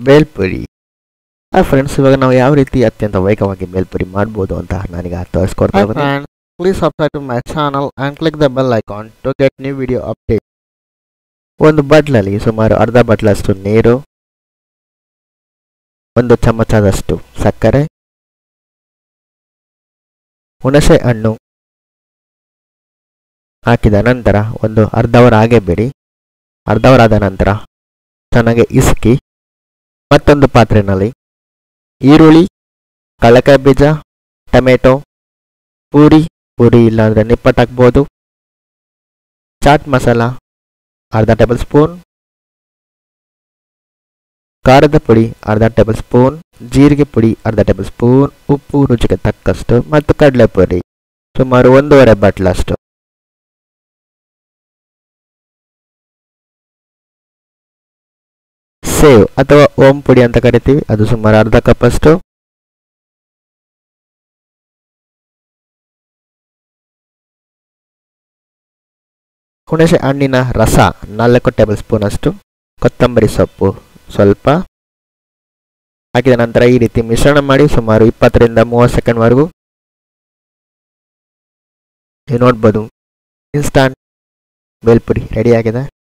ಬೇಲ್ಪುರಿ ಆ ಫ್ರೆಂಡ್ಸ್ ಇವಾಗ ನಾವು ಯಾವ ರೀತಿ ಅತ್ಯಂತ ವೇಗವಾಗಿ ಬೇಲ್ಪುರಿ ಮಾಡ್ಬೋದು ಅಂತ ನಾನೀಗ ತೋರಿಸ್ಕೊಡ್ತಾ ಇದ್ದೀನಿ please subscribe to my channel and click the bell icon to get new video update ಒಂದು ಬಟ್ಲಲ್ಲಿ ಸುಮಾರು ಅರ್ಧ ಬಟ್ಲಷ್ಟು ನೀರು ಒಂದು ಚಮಚದಷ್ಟು ಸಕ್ಕರೆ ಹುಣಸೆ ಹಣ್ಣು ಹಾಕಿದ ನಂತರ ಒಂದು ಅರ್ಧ ಅವರ್ ಹಾಗೆ ಬಿಡಿ ಅರ್ಧ ಅವರ್ ಆದ ನಂತರ ಚೆನ್ನಾಗಿ ಇಸ್ಕಿ ಮತ್ತೊಂದು ಪಾತ್ರೆಯಲ್ಲಿ ಈರುಳ್ಳಿ ಕಳಕಾಯಿ ಬೀಜ ಟೊಮೆಟೊ ಪೂರಿ ಪೂರಿ ಇಲ್ಲಾಂದರೆ ನಿಪ್ಪಟ್ಟು ಹಾಕ್ಬೋದು ಚಾಟ್ ಮಸಾಲ ಅರ್ಧ ಟೇಬಲ್ ಸ್ಪೂನ್ ಖಾರದ ಪುಡಿ ಅರ್ಧ ಟೇಬಲ್ ಸ್ಪೂನ್ ಜೀರಿಗೆ ಪುಡಿ ಅರ್ಧ ಟೇಬಲ್ ಸ್ಪೂನ್ ಉಪ್ಪು ರುಚಿಗೆ ತಕ್ಕಷ್ಟು ಮತ್ತು ಕಡಲೆ ಪುಡಿ ಸುಮಾರು ಒಂದೂವರೆ ಬಟ್ಲಷ್ಟು ಸೇವ್ ಅಥವಾ ಓಂ ಪುಡಿ ಅಂತ ಕರಿತೀವಿ ಅದು ಸುಮಾರು ಅರ್ಧ ಕಪ್ಪಷ್ಟು ಹುಣಸೆ ಹಣ್ಣಿನ ರಸ ನಾಲ್ಕು ಟೇಬಲ್ ಸ್ಪೂನ್ ಅಷ್ಟು ಕೊತ್ತಂಬರಿ ಸೊಪ್ಪು ಸ್ವಲ್ಪ ಹಾಕಿದ ನಂತರ ಈ ರೀತಿ ಮಿಶ್ರಣ ಮಾಡಿ ಸುಮಾರು ಇಪ್ಪತ್ತರಿಂದ ಮೂವತ್ತು ಸೆಕೆಂಡ್ವರೆಗೂ ನೀವು ನೋಡ್ಬೋದು ಇನ್ಸ್ಟಾಂಟ್ ಬೇಲ್ಪುರಿ ರೆಡಿ ಆಗಿದೆ